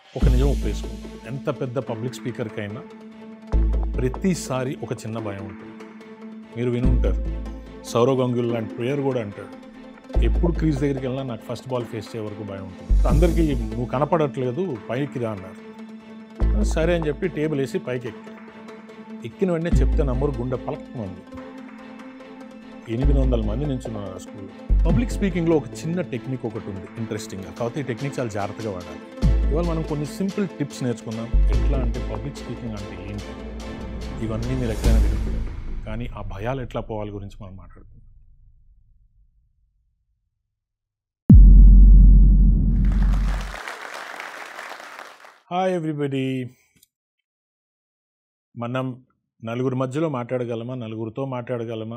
ఒక నిజం ఒప్పేసుకుంటాం ఎంత పెద్ద పబ్లిక్ స్పీకర్కైనా ప్రతిసారి ఒక చిన్న భయం ఉంటుంది మీరు వినుంటారు సౌరవ్ గంగుల్ లాంటి ప్లేయర్ కూడా అంటాడు ఎప్పుడు క్రీజ్ దగ్గరికి వెళ్ళినా నాకు ఫస్ట్ బాల్ ఫేస్ చేయ వరకు భయం ఉంటుంది అందరికీ నువ్వు కనపడట్లేదు పైకి రా అన్నారు సరే అని చెప్పి టేబుల్ వేసి పైకి ఎక్కి ఎక్కిన వెంటనే చెప్తే నంబర్ గుండె పలకమంది ఎనిమిది వందల మంది నించున్నారు ఆ స్కూల్లో పబ్లిక్ స్పీకింగ్లో ఒక చిన్న టెక్నిక్ ఒకటి ఉంది ఇంట్రెస్టింగ్గా కాకపోతే ఈ టెక్నిక్ చాలా జాగ్రత్తగా వాడాలి ఇవాళ మనం కొన్ని సింపుల్ టిప్స్ నేర్చుకుందాం ఎట్లా అంటే పబ్లిక్ స్పీకింగ్ అంటే ఏంటి ఇవన్నీ మీరు ఎక్కడైనా వినుకుంటారు కానీ ఆ భయాలు ఎట్లా పోవాలి గురించి మనం మాట్లాడుకుందాం హాయ్ ఎవ్రీబడి మనం నలుగురు మధ్యలో మాట్లాడగలమా నలుగురితో మాట్లాడగలమా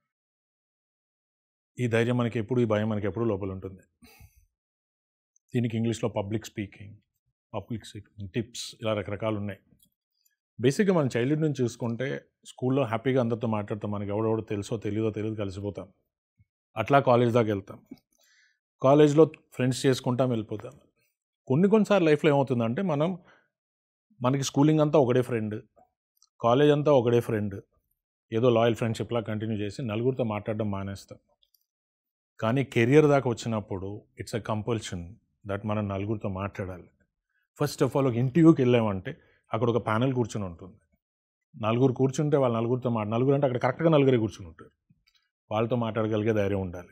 ఈ ధైర్యం మనకి ఎప్పుడు ఈ భయం మనకి ఎప్పుడు లోపల ఉంటుంది దీనికి ఇంగ్లీష్లో public speaking public speaking tips ఇలా రకరకాలు ఉన్నాయి బేసిక్గా మనం చైల్డ్హుడ్ నుంచి చూసుకుంటే స్కూల్లో హ్యాపీగా అందరితో మాట్లాడతాం మనకి ఎవడెవడో తెలుసో తెలియదో తెలియదు కలిసిపోతాం అట్లా కాలేజ్ దాకా వెళ్తాం కాలేజ్లో ఫ్రెండ్స్ చేసుకుంటాం వెళ్ళిపోతాం కొన్ని కొన్నిసార్లు లైఫ్లో ఏమవుతుందంటే మనం మనకి స్కూలింగ్ అంతా ఒకటే ఫ్రెండ్ కాలేజ్ అంతా ఒకటే ఫ్రెండ్ ఏదో లాయల్ ఫ్రెండ్షిప్లా కంటిన్యూ చేసి నలుగురితో మాట్లాడడం మానేస్తాం కానీ కెరియర్ దాకా వచ్చినప్పుడు ఇట్స్ అ కంపల్షన్ దట్ మనం నలుగురితో మాట్లాడాలి ఫస్ట్ ఆఫ్ ఆల్ ఒక ఇంటర్వ్యూకి వెళ్ళామంటే అక్కడ ఒక ప్యానెల్ కూర్చొని ఉంటుంది నలుగురు కూర్చుంటే వాళ్ళ నలుగురితో మాట నలుగురు అంటే అక్కడ కరెక్ట్గా నలుగురే కూర్చుని ఉంటారు వాళ్ళతో మాట్లాడగలిగే ధైర్యం ఉండాలి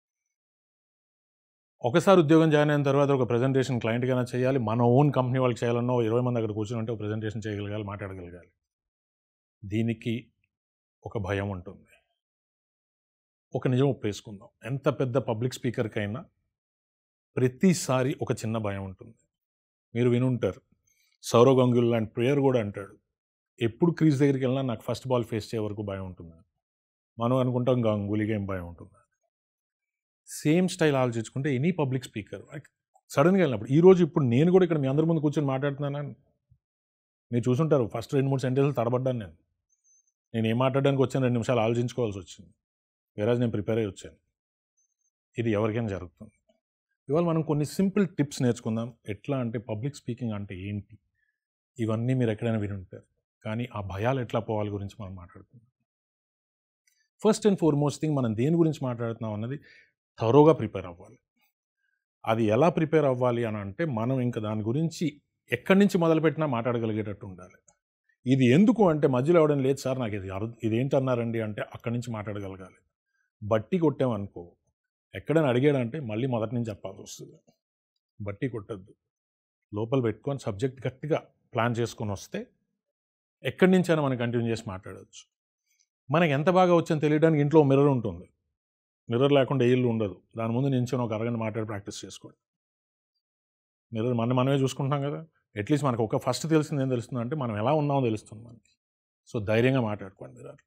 ఒకసారి ఉద్యోగం జాయిన్ అయిన తర్వాత ఒక ప్రజెంటేషన్ క్లయింట్కైనా చేయాలి మన ఓన్ కంపెనీ వాళ్ళకి చేయాలన్నా ఓ ఇరవై మంది అక్కడ కూర్చుని ఉంటే ఒక ప్రజెంటేషన్ చేయగలగాలి మాట్లాడగలగాలి దీనికి ఒక భయం ఉంటుంది ఒక నిజం ఒప్పేసుకుందాం ఎంత పెద్ద పబ్లిక్ స్పీకర్కైనా ప్రతిసారి ఒక చిన్న భయం ఉంటుంది మీరు వినుంటారు సౌరవ్ గంగుల్ లాంటి ప్లేయర్ కూడా అంటాడు ఎప్పుడు క్రీజ్ దగ్గరికి వెళ్ళినా నాకు ఫస్ట్ బాల్ ఫేస్ చేయ వరకు భయం ఉంటుంది మనం అనుకుంటాం గంగులీకి ఏం భయం ఉంటుంది సేమ్ స్టైల్ ఆలోచించుకుంటే ఎనీ పబ్లిక్ స్పీకర్ సడన్గా వెళ్ళినప్పుడు ఈ రోజు ఇప్పుడు నేను కూడా ఇక్కడ మీ అందరి ముందు కూర్చొని మాట్లాడుతున్నాను మీరు చూసుంటారు ఫస్ట్ రెండు మూడు సెంటెన్స్లు తడబడ్డాను నేను నేను ఏం మాట్లాడడానికి వచ్చాను రెండు నిమిషాలు ఆలోచించుకోవాల్సి వచ్చింది వేరాజ్ నేను ప్రిపేర్ అయ్యి వచ్చాను ఇది ఎవరికైనా జరుగుతుంది ఇవాళ మనం కొన్ని సింపుల్ టిప్స్ నేర్చుకుందాం ఎట్లా అంటే పబ్లిక్ స్పీకింగ్ అంటే ఏంటి ఇవన్నీ మీరు ఎక్కడైనా వినుంటారు కానీ ఆ భయాలు ఎట్లా పోవాలి గురించి మనం మాట్లాడుకుందాం ఫస్ట్ అండ్ ఫార్మోస్ట్ థింగ్ మనం దేని గురించి మాట్లాడుతున్నాం అన్నది థరోగా ప్రిపేర్ అవ్వాలి అది ఎలా ప్రిపేర్ అవ్వాలి అని అంటే మనం ఇంకా దాని గురించి ఎక్కడి నుంచి మొదలుపెట్టినా మాట్లాడగలిగేటట్టు ఉండాలి ఇది ఎందుకు అంటే మధ్యలో ఎవడం లేదు సార్ నాకు ఇది అరు ఇదేంటి అన్నారండి అంటే అక్కడి నుంచి మాట్లాడగలగాలి బట్టి కొట్టామనుకో ఎక్కడైనా అడిగాడంటే మళ్ళీ మొదటి నుంచి చెప్పాల్సి వస్తుంది బట్టి కొట్టద్దు లోపల పెట్టుకొని సబ్జెక్ట్ గట్టిగా ప్లాన్ చేసుకొని వస్తే ఎక్కడి నుంచైనా మనం కంటిన్యూ చేసి మాట్లాడవచ్చు మనకి ఎంత బాగా వచ్చని తెలియడానికి ఇంట్లో మిర్రర్ ఉంటుంది మిర్రర్ లేకుండా ఏ ఇల్లు ఉండదు దాని ముందు నించొని ఒక అరగంట మాట్లాడి ప్రాక్టీస్ చేసుకోండి మిర్రర్ మన మనమే చూసుకుంటాం కదా అట్లీస్ట్ మనకు ఒక ఫస్ట్ తెలిసింది ఏం తెలుస్తుంది అంటే మనం ఎలా ఉన్నామో తెలుస్తుంది మనకి సో ధైర్యంగా మాట్లాడుకోండి మిర్రర్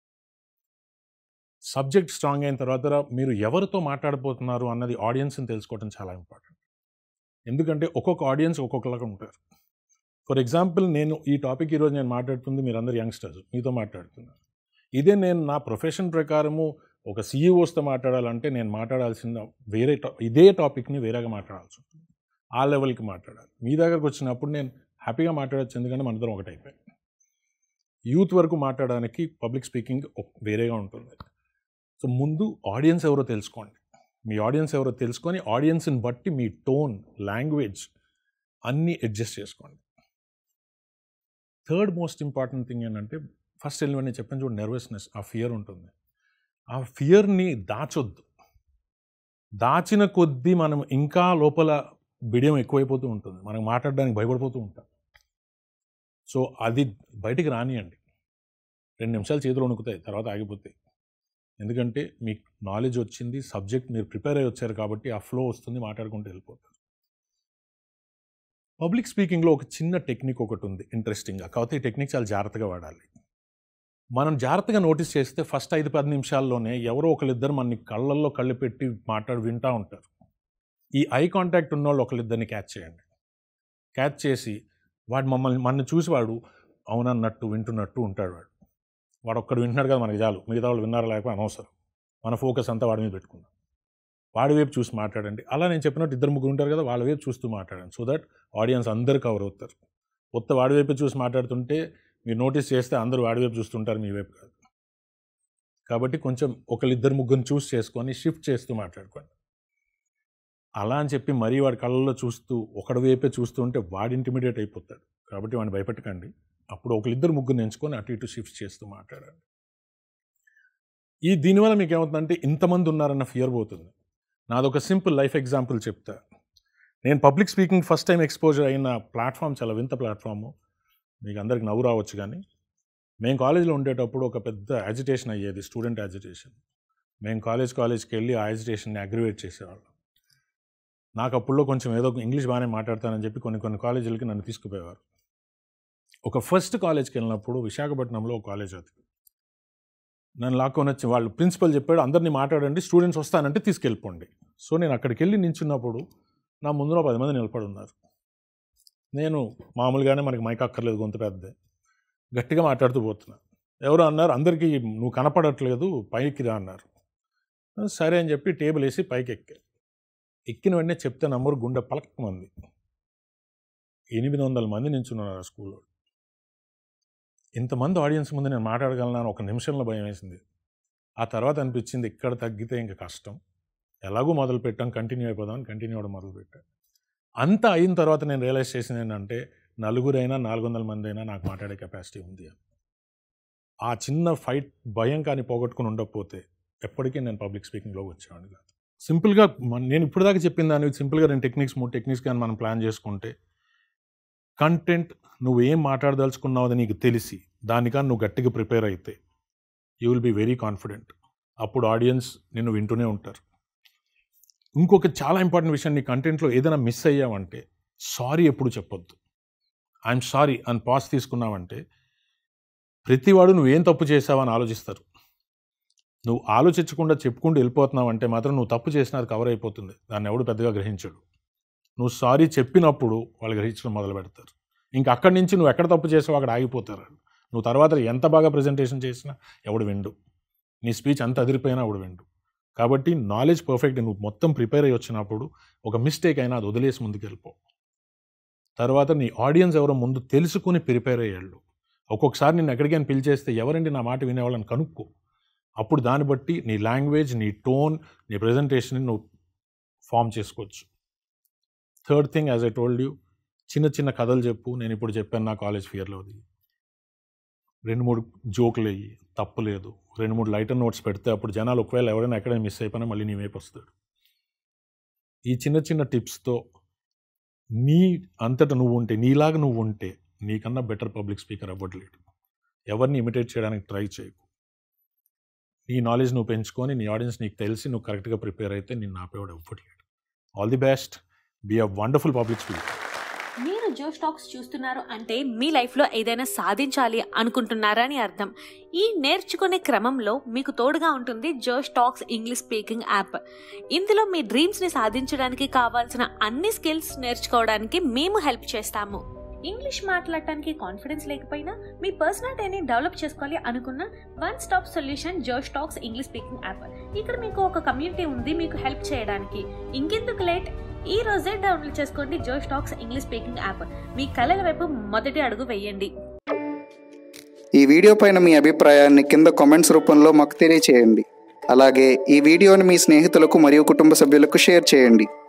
సబ్జెక్ట్ స్ట్రాంగ్ అయిన తర్వాత మీరు ఎవరితో మాట్లాడబోతున్నారు అన్నది ఆడియన్స్ని తెలుసుకోవడం చాలా ఇంపార్టెంట్ ఎందుకంటే ఒక్కొక్క ఆడియన్స్ ఒక్కొక్కలాగా ఉంటారు ఫర్ ఎగ్జాంపుల్ నేను ఈ టాపిక్ ఈరోజు నేను మాట్లాడుతుంది మీరందరూ యంగ్స్టర్స్ మీతో మాట్లాడుతున్నాను ఇదే నేను నా ప్రొఫెషన్ ప్రకారము ఒక సీఈఓస్తో మాట్లాడాలంటే నేను మాట్లాడాల్సిన వేరే టా ఇదే టాపిక్ని వేరేగా మాట్లాడాల్సి ఉంటుంది ఆ లెవెల్కి మాట్లాడాలి మీ దగ్గరకు వచ్చినప్పుడు నేను హ్యాపీగా మాట్లాడచ్చు ఎందుకంటే మనిద్దరం ఒకటైపోయాయి యూత్ వరకు మాట్లాడడానికి పబ్లిక్ స్పీకింగ్ వేరేగా ఉంటుంది సో ముందు ఆడియన్స్ ఎవరో తెలుసుకోండి మీ ఆడియన్స్ ఎవరో తెలుసుకొని ఆడియన్స్ని బట్టి మీ టోన్ లాంగ్వేజ్ అన్నీ అడ్జస్ట్ చేసుకోండి థర్డ్ మోస్ట్ ఇంపార్టెంట్ థింగ్ ఏంటంటే ఫస్ట్ వెళ్ళి చెప్పాను చూడు నర్వస్నెస్ ఆ ఫియర్ ఉంటుంది ఆ ఫియర్ని దాచొద్దు దాచిన కొద్దీ మనం ఇంకా లోపల బిడియం ఎక్కువైపోతూ ఉంటుంది మనం మాట్లాడడానికి భయపడిపోతూ ఉంటాం సో అది బయటికి రానియండి రెండు నిమిషాలు చేతులు వణుకుతాయి తర్వాత ఆగిపోతాయి ఎందుకంటే మీకు నాలెడ్జ్ వచ్చింది సబ్జెక్ట్ మీరు ప్రిపేర్ అయ్యి వచ్చారు కాబట్టి ఆ ఫ్లో వస్తుంది మాట్లాడుకుంటూ వెళ్ళిపోతారు పబ్లిక్ స్పీకింగ్లో ఒక చిన్న టెక్నిక్ ఒకటి ఉంది ఇంట్రెస్టింగ్గా కాకపోతే ఈ టెక్నిక్ చాలా జాగ్రత్తగా వాడాలి మనం జాగ్రత్తగా నోటీస్ చేస్తే ఫస్ట్ ఐదు పది నిమిషాల్లోనే ఎవరో ఒకరిద్దరు మన కళ్ళల్లో కళ్ళు పెట్టి మాట్లాడి వింటూ ఉంటారు ఈ ఐ కాంటాక్ట్ ఉన్న వాళ్ళు ఒకరిద్దరిని క్యాచ్ చేయండి క్యాచ్ చేసి వాడు మమ్మల్ని మన చూసి వాడు అవునన్నట్టు వింటున్నట్టు ఉంటాడు వాడు వాడు ఒక్కడు వింటున్నాడు కదా మనకి చాలు మిగతా వాళ్ళు విన్నారా లేకపోతే అనవసరం మన ఫోకస్ అంతా వాడి మీద పెట్టుకుందాం వాడి వైపు చూసి మాట్లాడండి అలా నేను చెప్పినట్టు ఇద్దరు ముగ్గురు ఉంటారు కదా వాళ్ళ వైపు చూస్తూ మాట్లాడండి సో దట్ ఆడియన్స్ అందరు కవర్ అవుతారు కొత్త వాడి వైపు చూసి మాట్లాడుతుంటే మీరు నోటీస్ చేస్తే అందరూ వాడి వైపు చూస్తుంటారు మీ వైపు కాదు కాబట్టి కొంచెం ఒకళ్ళిద్దరు ముగ్గురిని చూస్ చేసుకొని షిఫ్ట్ చేస్తూ మాట్లాడుకోండి అలా అని చెప్పి మరీ వాడి కళ్ళల్లో చూస్తూ ఒకడి వైపే చూస్తూ ఉంటే వాడు ఇంటిమీడియట్ అయిపోతాడు కాబట్టి వాడిని భయపెట్టకండి అప్పుడు ఒకళ్ళిద్దరు ముగ్గురిని ఎంచుకొని అటు ఇటు షిఫ్ట్ చేస్తూ మాట్లాడండి ఈ దీనివల్ల మీకు ఏమవుతుందంటే ఇంతమంది ఉన్నారన్న ఫియర్ పోతుంది నాదొక సింపుల్ లైఫ్ ఎగ్జాంపుల్ చెప్తా నేను public speaking first time exposure అయిన ప్లాట్ఫామ్ చాలా వింత ప్లాట్ఫాము మీకు అందరికి నవ్వు రావచ్చు కానీ మేము కాలేజీలో ఉండేటప్పుడు ఒక పెద్ద యాజిటేషన్ అయ్యేది స్టూడెంట్ యాజిటేషన్ మేము కాలేజ్ కాలేజ్కి వెళ్ళి ఆ యాజిటేషన్ని అగ్రివేట్ చేసేవాళ్ళం నాకు అప్పుడులో కొంచెం ఏదో ఒక ఇంగ్లీష్ బాగానే మాట్లాడతానని చెప్పి కొన్ని కొన్ని కాలేజీలకి నన్ను తీసుకుపోయేవారు ఒక ఫస్ట్ కాలేజ్కి వెళ్ళినప్పుడు విశాఖపట్నంలో ఒక కాలేజ్ అది నన్ను లాక్కొని వచ్చి వాళ్ళు ప్రిన్సిపల్ చెప్పాడు అందరినీ మాట్లాడండి స్టూడెంట్స్ వస్తానంటే తీసుకెళ్ళిపోండి సో నేను అక్కడికి వెళ్ళి నించున్నప్పుడు నా ముందులో పది మంది నిలబడి ఉన్నారు నేను మామూలుగానే మనకి మైక్ అక్కర్లేదు గొంతు పెద్దదే గట్టిగా మాట్లాడుతూ పోతున్నా ఎవరు అన్నారు అందరికీ నువ్వు కనపడట్లేదు పైకి రా అన్నారు సరే అని చెప్పి టేబుల్ వేసి పైకి ఎక్కా ఎక్కిన వెంటనే చెప్తే నంబర్ గుండె పలక మంది ఎనిమిది వందల మంది నించున్నారు ఆ స్కూల్లో ఇంతమంది ఆడియన్స్ ముందు నేను మాట్లాడగలనా అని ఒక నిమిషంలో భయం వేసింది ఆ తర్వాత అనిపించింది ఇక్కడ తగ్గితే ఇంకా కష్టం ఎలాగో మొదలు పెట్టాం కంటిన్యూ అయిపోదాం కంటిన్యూ అవ్వడం మొదలు పెట్టాను అంత అయిన తర్వాత నేను రియలైజ్ చేసింది ఏంటంటే నలుగురైనా నాలుగు వందల మంది అయినా నాకు మాట్లాడే కెపాసిటీ ఉంది అని ఆ చిన్న ఫైట్ భయం కానీ పోగొట్టుకుని ఉండకపోతే ఎప్పటికీ నేను పబ్లిక్ స్పీకింగ్లోకి వచ్చేవాడిని కాదు సింపుల్గా మన- నేను ఇప్పుడు దాకా చెప్పిన దాన్ని సింపుల్గా రెండు టెక్నిక్స్ మూడు టెక్నిక్స్ కానీ మనం ప్లాన్ చేసుకుంటే కంటెంట్ నువ్వు ఏం మాట్లాడదలుచుకున్నావు అది నీకు తెలిసి దానికన్నా నువ్వు గట్టిగా ప్రిపేర్ అయితే you will be very confident అప్పుడు ఆడియన్స్ నిన్ను వింటూనే ఉంటారు ఇంకొక చాలా ఇంపార్టెంట్ విషయం నీ కంటెంట్లో ఏదైనా మిస్ అయ్యావంటే సారీ ఎప్పుడు చెప్పొద్దు ఐఎమ్ సారీ అని పాస్ తీసుకున్నావంటే ప్రతివాడు నువ్వేం తప్పు చేసావని ఆలోచిస్తారు నువ్వు ఆలోచించకుండా చెప్పుకుంటూ వెళ్ళిపోతున్నావు అంటే మాత్రం నువ్వు తప్పు చేసినది కవర్ అయిపోతుంది దాన్ని ఎవడు పెద్దగా గ్రహించడు నువ్వు సారీ చెప్పినప్పుడు వాళ్ళు గ్రహించడం మొదలు పెడతారు ఇంకా అక్కడి నుంచి నువ్వు ఎక్కడ తప్పు చేసావో అక్కడ ఆగిపోతారు వాళ్ళు. నువ్వు తర్వాత ఎంత బాగా ప్రజెంటేషన్ చేసినా ఎవడు విండు నీ స్పీచ్ అంత అదిరిపోయినా ఎవడు విండు కాబట్టి నాలెడ్జ్ పర్ఫెక్ట్ నువ్వు మొత్తం ప్రిపేర్ అయ్యి వచ్చినప్పుడు ఒక మిస్టేక్ అయినా అది వదిలేసి ముందుకు వెళ్ళిపో తర్వాత నీ ఆడియన్స్ ఎవరో ముందు తెలుసుకుని ప్రిపేర్ అయ్యాళ్ళు ఒక్కొక్కసారి నేను ఎక్కడికైనా పిలిచేస్తే ఎవరండి నా మాట వినేవాళ్ళని కనుక్కో అప్పుడు దాన్ని బట్టి నీ లాంగ్వేజ్ నీ టోన్ నీ ప్రజెంటేషన్ నువ్వు ఫామ్ చేసుకోవచ్చు third thing as I told you చిన్న చిన్న కథలు చెప్పు నేను ఇప్పుడు చెప్పాను నా కాలేజ్ ఫియర్లో అది రెండు మూడు జోకులు అయ్యి తప్పు లేదు రెండు మూడు లైటర్ నోట్స్ పెడితే అప్పుడు జనాలు ఒకవేళ ఎవరైనా ఎక్కడైనా మిస్ అయిపోయినా మళ్ళీ నీ వైపు వస్తాడు ఈ చిన్న చిన్న టిప్స్తో నీ అంతట నువ్వు ఉంటే నీలాగా నువ్వు ఉంటే నీకన్నా బెటర్ పబ్లిక్ స్పీకర్ అవ్వట్లేడు ఎవరిని ఇమిటేట్ చేయడానికి ట్రై చేయకు నీ నాలెడ్జ్ నువ్వు పెంచుకొని నీ ఆడియన్స్ నీకు తెలిసి నువ్వు కరెక్ట్గా ప్రిపేర్ అయితే నేను ఆపేవాడు అవ్వట్లేడు all the best be a wonderful public speaker మీరు జో స్టాక్స్ చూస్తున్నారు అంటే మీ లైఫ్లో ఏదైనా సాధించాలి అనుకుంటున్నారని అర్థం ఈ నేర్చుకునే క్రమంలో మీకు తోడుగా ఉంటుంది Josh Talks English speaking app ఇందులో మీ డ్రీమ్స్ని సాధించడానికి కావాల్సిన అన్ని స్కిల్స్ నేర్చుకోవడానికి మేము హెల్ప్ చేస్తాము ఇంగ్లీష్ మాట్లాడటానికి కాన్ఫిడెన్స్ లేకపోయినా మీ పర్సనాలిటీని డెవలప్ చేసుకోవాలి అనుకున్న one stop solution Josh Talks English speaking app ఇక్కడ మీకు ఒక కమ్యూనిటీ ఉంది మీకు హెల్ప్ చేయడానికి ఇంకెందుకు లేట్ ఈ రోజే డౌన్లోడ్ చేసుకోండి Josh Talks English speaking app మీ కళల వైపు మొదటి అడుగు వేయండి ఈ వీడియో పైన మీ అభిప్రాయాన్ని కింద కామెంట్స్ రూపంలో మాకు తెలియచేయండి అలాగే ఈ వీడియోని మీ స్నేహితులకు మరియు కుటుంబ సభ్యులకు షేర్ చేయండి